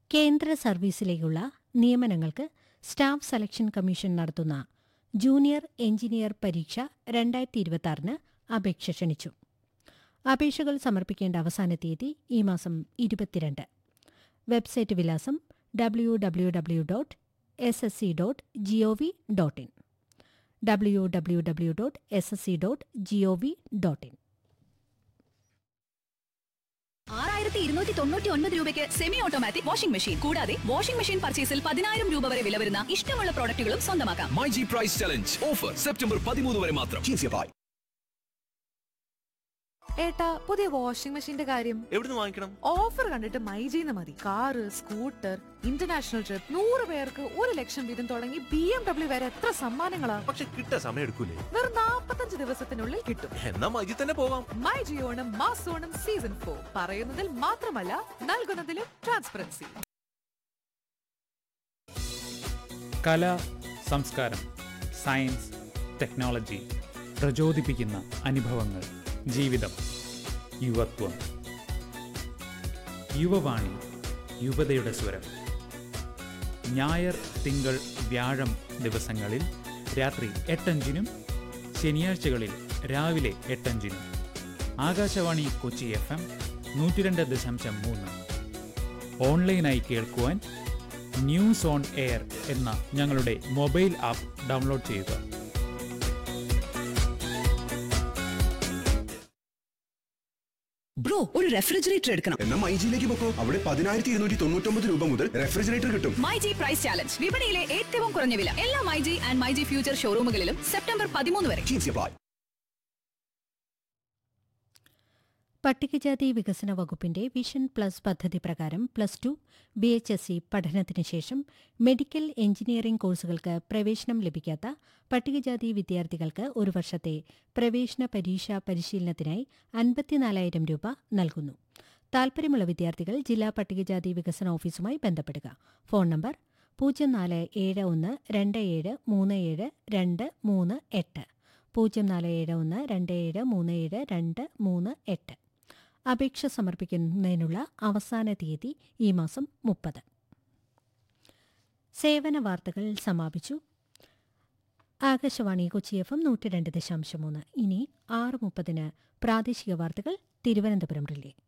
കേന്ദ്ര സർവീസിലേക്കുള്ള നിയമനങ്ങൾക്ക് സ്റ്റാഫ് സെലക്ഷൻ കമ്മീഷൻ നടത്തുന്ന ജൂനിയർ എഞ്ചിനീയർ പരീക്ഷ രണ്ടായിരത്തി ഇരുപത്തിയാറിന് അപേക്ഷ ക്ഷണിച്ചു അപേക്ഷകൾ സമർപ്പിക്കേണ്ട അവസാന തീയതി ഈ മാസം ഇരുപത്തിരണ്ട് വെബ്സൈറ്റ് വിലാസം W W W dot S S C dot G O V dot in W W W dot S S C dot G O V dot in ആറായിരത്തി ഇരുന്നൂറ്റി തൊണ്ണൂറ്റി ഒൻപത് രൂപയ്ക്ക് സെമി ഓട്ടോമാറ്റിക് വാഷിംഗ് മെഷീൻ കൂടാതെ washing machine പർച്ചേസിൽ പതിനായിരം രൂപ വരെ വില വരുന്ന ഇഷ്ടമുള്ള പ്രോഡക്റ്റുകളും സ്വന്തമാക്കാം My G price challenge offer September പതിമൂന്ന് വരെ മാത്രം ഏട്ടാ പുതിയ വാഷിംഗ് മെഷീന്റെ കാര്യം എവിടുന്ന് വാങ്ങിക്കണം ഓഫർ കണ്ടിട്ട് മൈജീന്ന് മതി കാറ് സ്കൂട്ടർ ഇന്റർനാഷണൽ ട്രിപ്പ് നൂറ് പേർക്ക് ഒരു ലക്ഷം വീതം തുടങ്ങി ബി എം ഡബ്ല്യു വരെ എത്ര സമ്മാനങ്ങളാ പക്ഷെ കിട്ടാൻ സമയം എടുക്കൂലേ വെറും നാപ്പത്തഞ്ച് ദിവസത്തിനുള്ളിൽ കിട്ടും എന്നാ മജി തന്നെ പോവാം മൈ ജിയോണം മാസോണം സീസൺ ഫോർ പറയുന്നതിൽ മാത്രമല്ല നൽകുന്നതിലും ട്രാൻസ്പെറൻസി കല സംസ്കാരം സയൻസ് ടെക്നോളജി പ്രചോദിപ്പിക്കുന്ന അനുഭവങ്ങൾ ജീവിതം യുവത്വം യുവവാണി യുവതയുടെ സ്വരം ഞായർ തിങ്കൾ വ്യാഴം ദിവസങ്ങളിൽ രാത്രി എട്ടഞ്ചിനും ശനിയാഴ്ചകളിൽ രാവിലെ എട്ടഞ്ചിനും ആകാശവാണി കൊച്ചി എഫ് എം നൂറ്റി രണ്ട് ദശാംശം മൂന്ന് ഓൺലൈനായി കേൾക്കുവാൻ ന്യൂസ് ഓൺ എയർ എന്ന ഞങ്ങളുടെ മൊബൈൽ ആപ്പ് ഡൗൺലോഡ് ചെയ്യുക ബ്രോ ഒരു റെഫ്രിജറേറ്റർ എടുക്കണം എന്നാ മൈജിയിലേക്ക് പൊക്കോ അവിടെ പതിനായിരത്തി ഇരുന്നൂറ്റി തൊണ്ണൂറ്റൊമ്പത് രൂപ മുതൽ റെഫ്രിജറേറ്റർ കിട്ടും മൈ ജി പ്രൈസ് ചാലഞ്ച് വിപണിയിലെ ഏറ്റവും കുറഞ്ഞ വില എല്ലാ മൈ ജി ആൻഡ് മൈ ജി ഫ്യൂച്ചർ ഷോറൂമുകളിലും സെപ്റ്റംബർ പതിമൂന്ന് വരെ Jeans apply. പട്ടികജാതി വികസന വകുപ്പിന്റെ വിഷൻ പ്ലസ് പദ്ധതി പ്രകാരം plus two B H S C പഠനത്തിന് ശേഷം മെഡിക്കൽ എഞ്ചിനീയറിംഗ് കോഴ്സുകൾക്ക് പ്രവേശനം ലഭിക്കാത്ത പട്ടികജാതി വിദ്യാർത്ഥികൾക്ക് ഒരു വർഷത്തെ പ്രവേശന പരീക്ഷാ പരിശീലനത്തിനായി അൻപത്തിനാലായിരം രൂപ നൽകുന്നു താൽപ്പര്യമുള്ള വിദ്യാർത്ഥികൾ ജില്ലാ പട്ടികജാതി വികസന ഓഫീസുമായി ബന്ധപ്പെടുക ഫോൺ നമ്പർ പൂജ്യം നാല് ഏഴ് ഒന്ന് രണ്ട് ഏഴ് മൂന്ന് ഏഴ് രണ്ട് മൂന്ന് എട്ട് പൂജ്യം നാല് ഏഴ് ഒന്ന് രണ്ട് ഏഴ് മൂന്ന് ഏഴ് രണ്ട് മൂന്ന് എട്ട് അപേക്ഷ സമർപ്പിക്കുന്നതിനുള്ള അവസാന തീയതി ഈ മാസം മുപ്പത് സേവന വാർത്തകൾ സമാപിച്ചു ആകാശവാണി കൊച്ചി എഫ് എം നൂറ്റി രണ്ട് ദശാംശം മൂന്ന് ഇനി ആറ് മുപ്പതിന് പ്രാദേശിക വാർത്തകൾ തിരുവനന്തപുരം റിലേ